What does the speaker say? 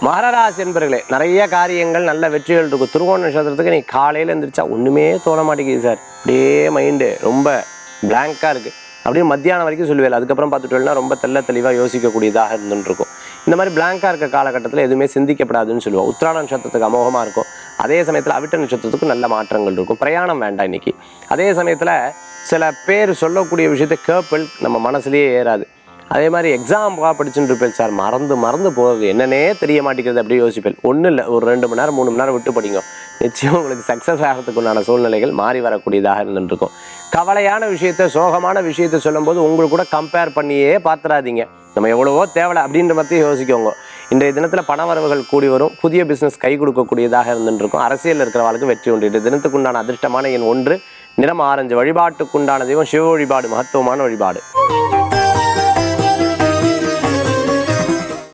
மகராசி என்பர்களே நிறைய காரியங்கள் நல்ல வெற்றிகள் இருக்கும் திருவோண நட்சத்திரத்துக்கு நீ காலையில் எழுந்திரிச்சா ஒன்றுமே தோண மாட்டேங்குது சார் அப்படியே மைண்டு ரொம்ப பிளாங்காக இருக்குது அப்படியே மத்தியானம் வரைக்கும் சொல்லுவேன் அதுக்கப்புறம் பார்த்துட்டோம்னா ரொம்ப தெள்ள தெளிவாக யோசிக்கக்கூடியதாக இருந்துட்டு இருக்கும் இந்த மாதிரி பிளாங்காக இருக்க காலகட்டத்தில் எதுவுமே சிந்திக்கப்படாதுன்னு சொல்லுவோம் உத்திராட நட்சத்திரத்துக்கு அமோகமாக இருக்கும் அதே சமயத்தில் அவிட்ட நட்சத்திரத்துக்கு நல்ல மாற்றங்கள் இருக்கும் பிரயாணம் வேண்டாம் இன்னைக்கு அதே சமயத்தில் சில பேர் சொல்லக்கூடிய விஷயத்தை கேப்பிள் நம்ம மனசுலயே ஏறாது அதே மாதிரி எக்ஸாம்காக படிச்சுட்டு இருப்பேன் சார் மறந்து மறந்து போகுது என்னன்னே தெரிய மாட்டேங்கிறது அப்படியே யோசிப்பேன் ஒன்றும் இல்லை ஒரு ரெண்டு மணி நேரம் மூணு மணி நேரம் விட்டு படிங்க நிச்சயம் உங்களுக்கு சக்ஸஸ் ஆகிறதுக்கு உண்டான சூழ்நிலைகள் மாறி வரக்கூடியதாக இருந்துருக்கும் கவலையான விஷயத்த சோகமான விஷயத்த சொல்லும்போது உங்களுக்கு கூட கம்பேர் பண்ணியே பார்த்துறாதீங்க நம்ம எவ்வளவோ தேவலை அப்படின்ற மாதிரி யோசிக்கோங்க இன்றைய தினத்தில் பண வரவுகள் கூடி வரும் புதிய பிஸ்னஸ் கை கொடுக்கக்கூடியதாக இருந்துருக்கும் அரசியலில் இருக்கிறவர்களுக்கு வெற்றி உண்டு இன்றைய தினத்துக்குண்டான அதிர்ஷ்டமான எண் ஒன்று நிறம் ஆரஞ்சு வழிபாட்டுக்குண்டான தெய்வம் சிவ வழிபாடு மகத்துவமான வழிபாடு